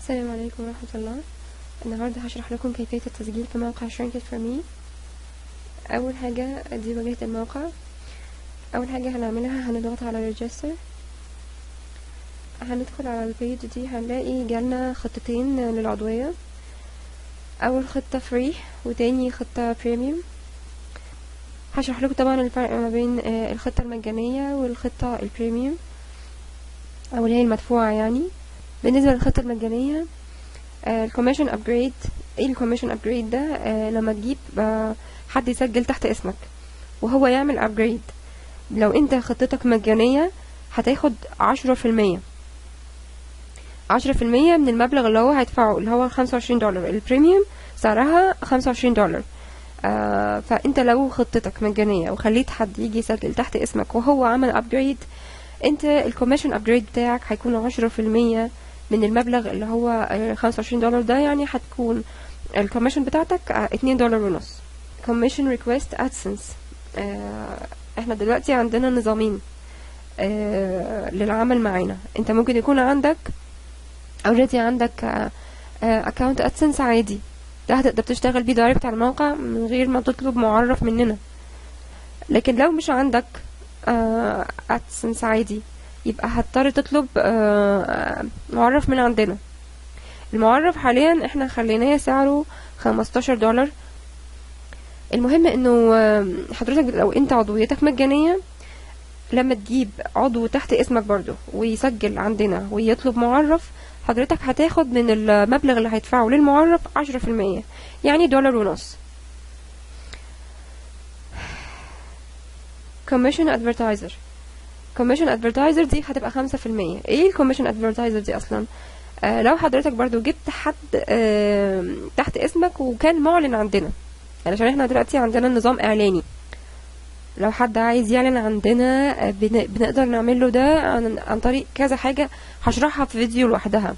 السلام عليكم ورحمة الله النهاردة هشرح لكم كيفية التسجيل في موقع Shrink It For Me أول حاجة دي واجهة الموقع أول حاجة هنعملها هنضغط على Register هندخل على البيج دي هنلاقي جالنا خطتين للعضوية أول خطة فري وتاني خطة بريميوم هشرح لكم طبعا الفرق ما بين آه، الخطة المجانية والخطة البريميوم أو اللي هي المدفوعة يعني بالنسبة للخطة المجانية الكوميشن ابجريد ايه الكوميشن ابجريد ده آه لما تجيب آه حد يسجل تحت اسمك وهو يعمل ابجريد لو انت خطتك مجانية هتاخد عشرة في المية عشرة في المية من المبلغ اللي هو هيدفعه اللي هو خمسة وعشرين دولار البريميوم سعرها خمسة وعشرين دولار آه فانت لو خطتك مجانية وخليت حد يجي يسجل تحت اسمك وهو عمل ابجريد انت الكوميشن ابجريد بتاعك هيكون عشرة في المية من المبلغ اللي هو خمسة وعشرين دولار ده يعني هتكون الكوميشن بتاعتك اتنين دولار ونص كوميشن ريكويست ادسنس احنا دلوقتي عندنا نظامين آه للعمل معانا انت ممكن يكون عندك اوريدي عندك اكونت ادسنس عادي ده هتقدر تشتغل بيه دايركت على الموقع من غير ما تطلب معرف مننا لكن لو مش عندك ادسنس عادي يبقى هتضطر تطلب آه، معرف من عندنا المعرف حاليا احنا خليناه سعره خمستاشر دولار المهم انه آه، حضرتك لو انت عضويتك مجانية لما تجيب عضو تحت اسمك برضو ويسجل عندنا ويطلب معرف حضرتك هتاخد من المبلغ اللي هيدفعه للمعرف عشرة في المية يعني دولار ونص commission advertiser كوميشن ادفرتايزر دي هتبقى خمسة في المية ايه الكوميشن ادفرتايزر دي اصلا آه لو حضرتك برضو جبت حد آه تحت اسمك وكان معلن عندنا علشان احنا دلوقتي عندنا نظام اعلاني لو حد عايز يعلن عندنا آه بن- بنقدر نعمل له ده عن, عن طريق كذا حاجة هشرحها في فيديو لوحدها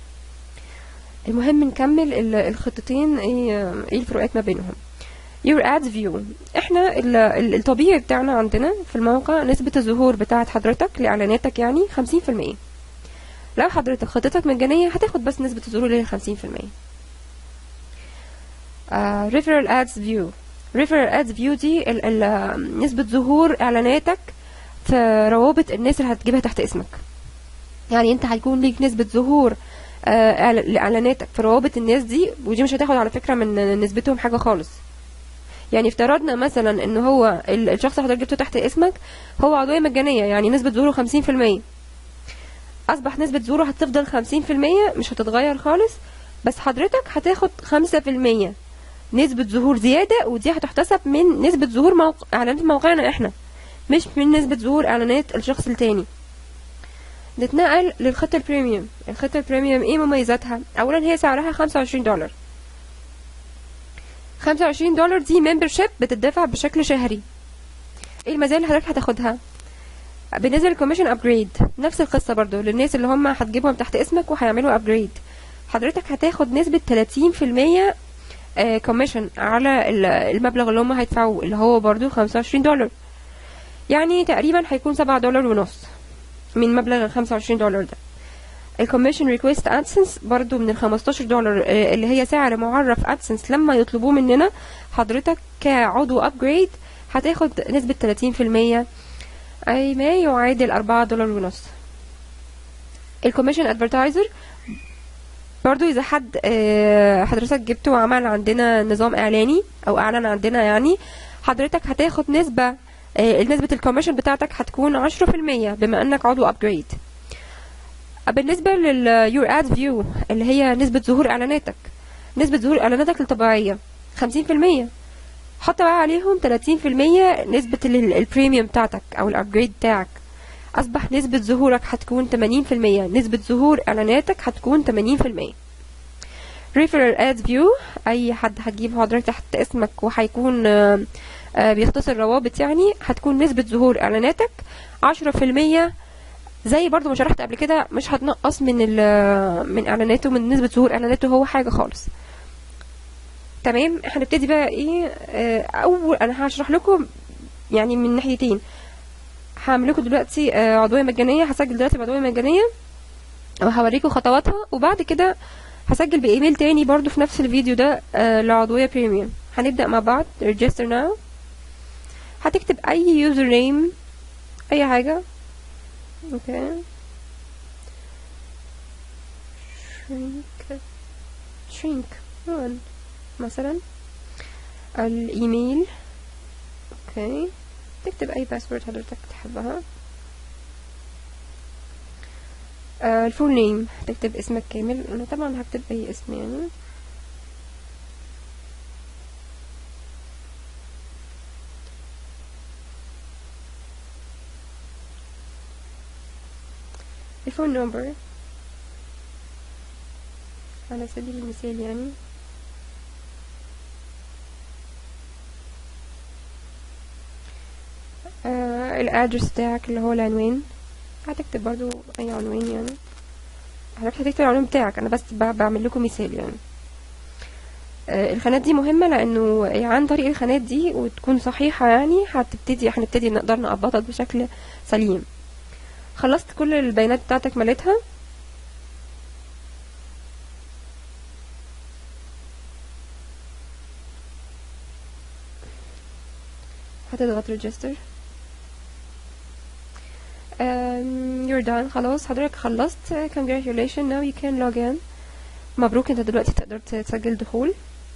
المهم نكمل ال- الخطتين ايه ايه الفروقات ما بينهم your ads view احنا ال- ال- الطبيعي بتاعنا عندنا في الموقع نسبة الظهور بتاعت حضرتك لإعلاناتك يعني خمسين في المية لو حضرتك خطتك مجانية هتاخد بس نسبة الظهور اللي هي خمسين في المية آه referral ads view referral ads view دي ال ال نسبة ظهور إعلاناتك في روابط الناس اللي هتجيبها تحت اسمك يعني انت هيكون ليك نسبة ظهور آه إعل- لإعلاناتك في روابط الناس دي ودي مش هتاخد على فكرة من نسبتهم حاجة خالص يعني افترضنا مثلا ان هو ال- الشخص اللي حضرتك جبته تحت اسمك هو عضوية مجانية يعني نسبة ظهوره خمسين في المية اصبح نسبة ظهوره هتفضل خمسين في المية مش هتتغير خالص بس حضرتك هتاخد خمسة في المية نسبة ظهور زيادة ودي هتحتسب من نسبة ظهور موق... اعلانات موقعنا احنا مش من نسبة ظهور اعلانات الشخص التاني نتنقل للخطة البريميوم الخطة البريميوم ايه مميزاتها اولا هي سعرها خمسة وعشرين دولار خمسة وعشرين دولار دي ممبرشيب بتدفع بشكل شهري ايه المزايا اللي حضرتك هتاخدها بالنسبه للكوميشن ابجريد نفس القصه برضو للناس اللي هم هتجيبهم تحت اسمك وهيعملوا ابجريد حضرتك هتاخد نسبه 30% كوميشن على ال- المبلغ اللي هم هيدفعوه اللي هو برضو 25 دولار يعني تقريبا هيكون 7 دولار ونص من مبلغ ال 25 دولار ده الكوميشن ريكويست ادسنس برضو من ال 15 دولار آه، اللي هي سعر معرف ادسنس لما يطلبوه مننا حضرتك كعضو ابجريد هتاخد نسبة 30% اي ما يعادل 4 دولار ونص الكوميشن ادفرتايزر برضو اذا حد آه، حضرتك جبته وعمل عندنا نظام اعلاني او اعلن عندنا يعني حضرتك هتاخد نسبة آه، نسبة الكوميشن بتاعتك هتكون 10% بما انك عضو ابجريد بالنسبة لليور اد فيو اللي هي نسبة ظهور اعلاناتك نسبة ظهور اعلاناتك الطبيعية 50% حط بقى عليهم 30% نسبة ال- البريميوم بتاعتك او الابجريد بتاعك اصبح نسبة ظهورك هتكون 80% نسبة ظهور اعلاناتك هتكون 80% referral ad view اي حد هتجيب حضرتك تحت اسمك وهيكون آه، آه، بيختصر روابط يعني هتكون نسبة ظهور اعلاناتك 10% زي برضو ما شرحت قبل كده مش هتنقص من ال- من اعلاناته من نسبة ظهور اعلاناته هو حاجة خالص تمام هنبتدي بقى ايه آه، اول انا هشرح لكم يعني من ناحيتين هعمل لكم دلوقتي آه، عضويه مجانيه هسجل دلوقتي بعضويه مجانيه وهوريكم خطواتها وبعد كده هسجل بايميل تاني برضو في نفس الفيديو ده آه لعضوية بريميوم هنبدأ مع بعض register now هتكتب اي يوزر نيم اي حاجة اوكي shrink shrink on مثلا الايميل اوكي تكتب اي باسورد حضرتك تحبها آه الفول نيم تكتب اسمك كامل انا طبعا هكتب اي اسم يعني الفون نمبر على سبيل المثال يعني آه الادرس بتاعك اللي هو العنوان هتكتب برضو اي عنوان يعني حضرتك هتكتب العنوان بتاعك انا بس ب- بعمل لكم مثال يعني آه الخانات دي مهمة لانه عن طريق الخانات دي وتكون صحيحة يعني هتبتدي هنبتدي نقدر نقبضك بشكل سليم خلصت كل البيانات بتاعتك مليتها هتضغط register um, you're done خلاص حضرتك خلصت congratulations now you can log in مبروك انت دلوقتي تقدر تسجل دخول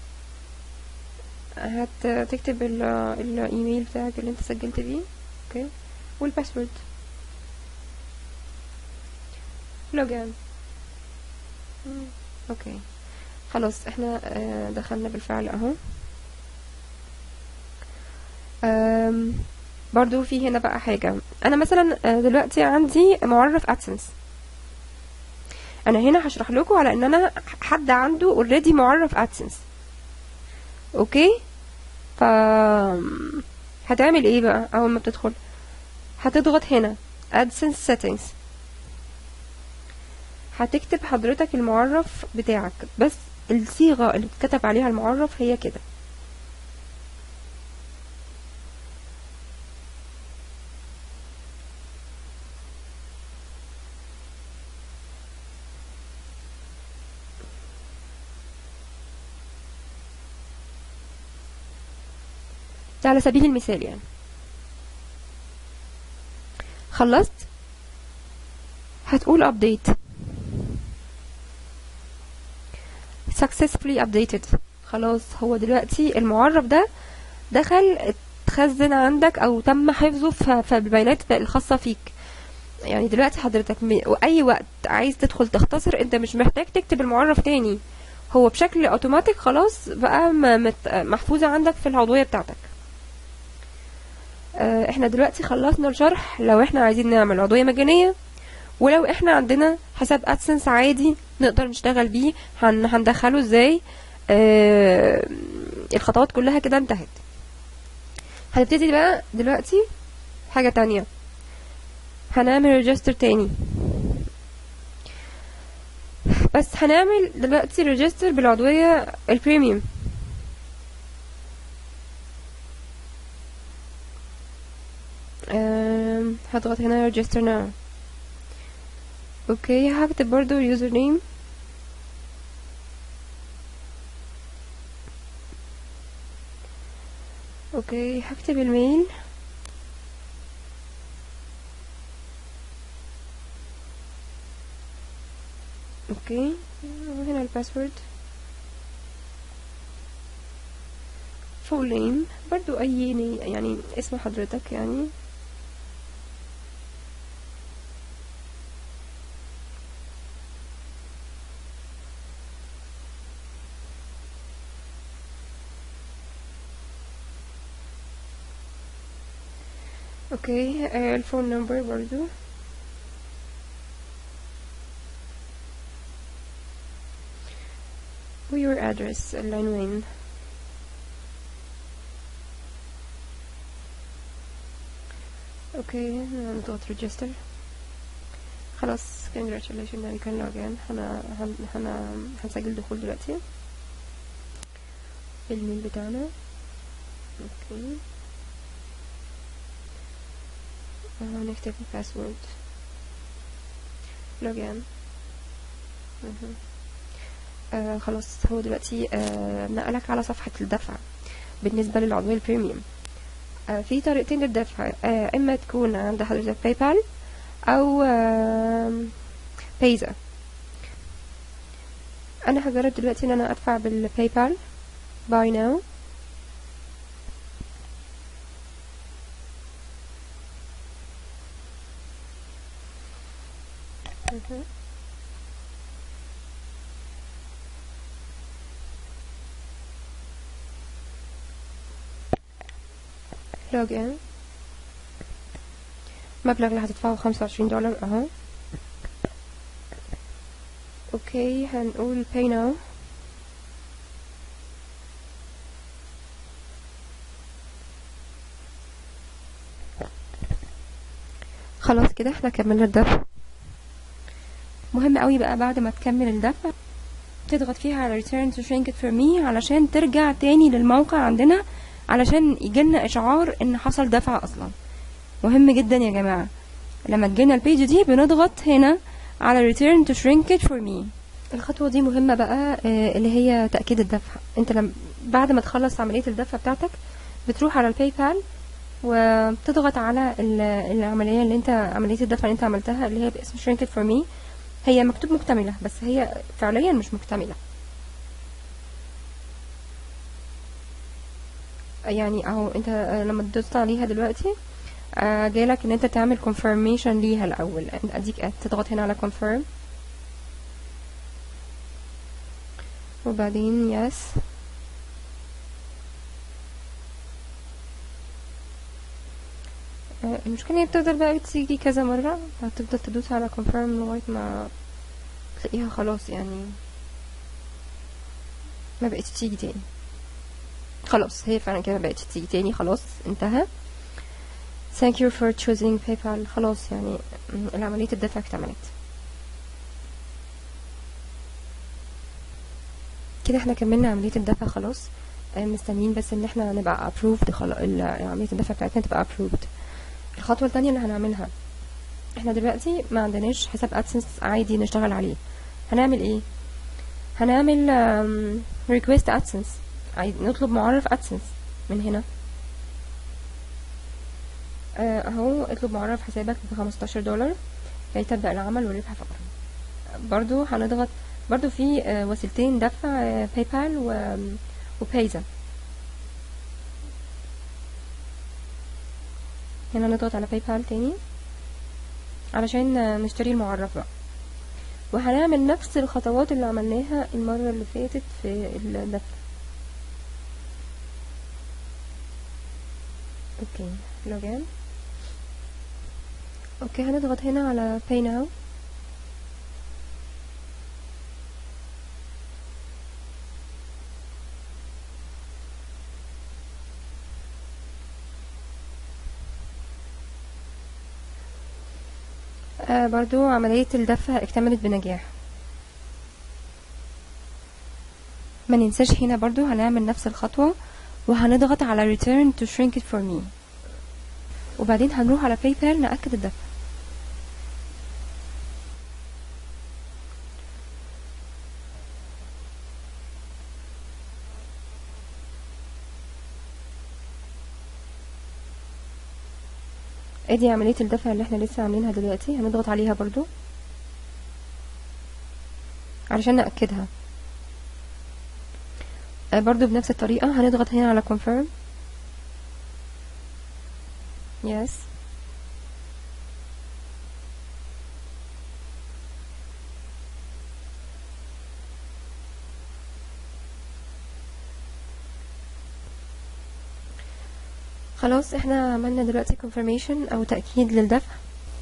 هتكتب ال- الايميل بتاعك اللي انت سجلت بيه اوكي والباسورد لوجان مم، اوكي خلاص احنا آه، دخلنا بالفعل اهو آم، برضو في هنا بقى حاجة انا مثلا آه، دلوقتي عندي معرف ادسنس انا هنا هشرح لكم على ان انا حد عنده اوريدي معرف ادسنس اوكي ف هتعمل ايه بقى اول ما بتدخل هتضغط هنا ادسنس settings هتكتب حضرتك المعرف بتاعك بس الصيغة اللي بتكتب عليها المعرف هي كده ده على سبيل المثال يعني خلصت هتقول update successfully updated خلاص هو دلوقتي المعرف ده دخل اتخزن عندك او تم حفظه في في البيانات الخاصة فيك يعني دلوقتي حضرتك م- اي وقت عايز تدخل تختصر انت مش محتاج تكتب المعرف تاني هو بشكل اوتوماتيك خلاص بقى م- مت- محفوظة عندك في العضوية بتاعتك آه، احنا دلوقتي خلصنا الشرح لو احنا عايزين نعمل عضوية مجانية ولو احنا عندنا حساب ادسنس عادي نقدر نشتغل بيه هن هندخله ازاي آه الخطوات كلها كده انتهت هنبتدي بقى دلوقتي حاجة تانية هنعمل ريجستر تاني بس هنعمل دلوقتي ريجستر بالعضوية البريميوم آم، هضغط هنا register now اوكي هكتب برضو اليوزر نيم اوكي هكتب الميل اوكي وهنا الباسورد فول نيم برضو اي ني- يعني اسم حضرتك يعني اوكي آه، الفون نمبر برضو و your address العنوان اوكي نضغط register خلاص congratulations now you can log in هنا هن هنا هنسجل دخول دلوقتي الميل بتاعنا اوكي هنكتب الباسورد login مهم. آه خلاص هو دلوقتي آه نقلك على صفحة الدفع بالنسبة للعضوية البريميوم آه في طريقتين للدفع آه إما تكون عند حضرتك باي بال أو آه بيزا أنا هجرب دلوقتي إن أنا أدفع بالباي بال باي ناو لوج ان المبلغ اللي هتدفعه خمسة وعشرين دولار اهو اوكي هنقول pay now خلاص كده احنا كملنا الدفع مهم قوي بقى بعد ما تكمل الدفع تضغط فيها على return to shrink it for me علشان ترجع تاني للموقع عندنا علشان يجيلنا اشعار ان حصل دفع اصلا مهم جدا يا جماعة لما تجينا البيج دي بنضغط هنا على return to shrink it for me الخطوة دي مهمة بقى آه، اللي هي تأكيد الدفع انت لما بعد ما تخلص عملية الدفع بتاعتك بتروح على الباي بال وبتضغط على ال- العملية اللي انت عملية الدفع اللي انت عملتها اللي هي باسم shrink it for me هي مكتوب مكتملة بس هي فعليا مش مكتملة يعني اهو انت آه، لما دوست عليها دلوقتي آه، جايلك ان انت تعمل confirmation ليها الاول انت اديك تضغط هنا على confirm وبعدين yes آه، المشكلة هي بتفضل بقى تيجي كذا مرة هتفضل تدوس على confirm لغاية ما تلاقيها خلاص يعني ما بقتش تيجي تاني خلاص هي فعلا كده ما بقتش تيجي تاني خلاص انتهى thank you for choosing PayPal خلاص يعني م، عملية الدفع اكتملت كده احنا كملنا عملية الدفع خلاص آه، مستنيين بس ان احنا نبقى approved خلاص عملية الدفع بتاعتنا تبقى approved الخطوة التانية اللي هنعملها احنا دلوقتي ما عندناش حساب ادسنس عادي نشتغل عليه هنعمل ايه هنعمل آم، request ادسنس عايز نطلب معرف ادسنس من هنا آه، اهو اطلب معرف حسابك ب 15 دولار كي تبدأ العمل والربح فقط برضو هنضغط برضو في آه، وسيلتين دفع آه، باي بال و وبايزا هنا نضغط على باي بال تاني علشان آه، نشتري المعرف بقى وهنعمل نفس الخطوات اللي عملناها المرة اللي فاتت في الدفع اوكي لوجين اوكي هنضغط هنا على pay now آه برضو عملية الدفع اكتملت بنجاح ما ننساش هنا برضو هنعمل نفس الخطوة وهنضغط على return to shrink it for me وبعدين هنروح على باي بال نأكد الدفع ادي عملية الدفع اللي احنا لسه عاملينها دلوقتي هنضغط عليها برضو علشان نأكدها آه، برضو بنفس الطريقة هنضغط هنا على confirm yes خلاص احنا عملنا دلوقتي confirmation او تأكيد للدفع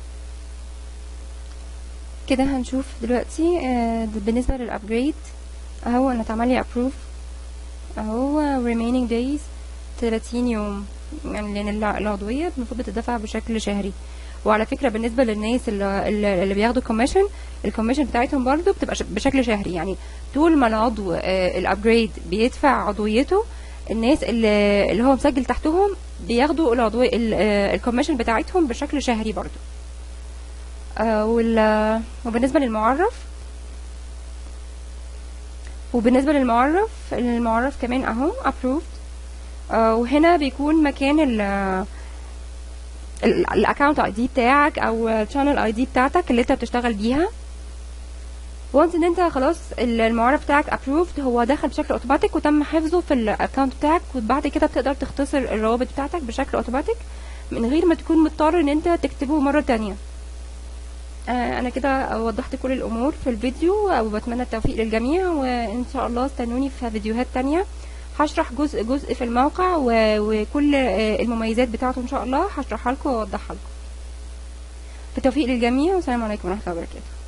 كده هنشوف دلوقتي آه، بالنسبة للابجريد اهو انا اتعمل لي approve اهو remaining days 30 يوم يعني لان الع- العضوية المفروض بتدفع بشكل شهري وعلى فكرة بالنسبة للناس اللي, اللي اللي بياخدوا كوميشن الكوميشن بتاعتهم برضو بتبقى ش- بشكل شهري يعني طول ما العضو الابجريد بيدفع عضويته الناس اللي, اللي هو مسجل تحتهم بياخدوا العضوية الكوميشن بتاعتهم بشكل شهري برضو آه، وال- وبالنسبة للمعرف وبالنسبة للمعرف المعرف كمان اهو approved آه وهنا بيكون مكان ال الاكونت اي دي بتاعك او الشانل اي دي بتاعتك اللي انت بتشتغل بيها وانس ان انت خلاص المعرف بتاعك ابروفد هو دخل بشكل اوتوماتيك وتم حفظه في الاكونت بتاعك وبعد كده بتقدر تختصر الروابط بتاعتك بشكل اوتوماتيك من غير ما تكون مضطر ان انت تكتبه مرة تانية آه انا كده وضحت كل الامور في الفيديو وبتمنى التوفيق للجميع وان شاء الله استنوني في فيديوهات تانية هشرح جزء جزء في الموقع وكل المميزات بتاعته ان شاء الله هشرحها لكم واوضحها لكم بالتوفيق للجميع والسلام عليكم ورحمه الله وبركاته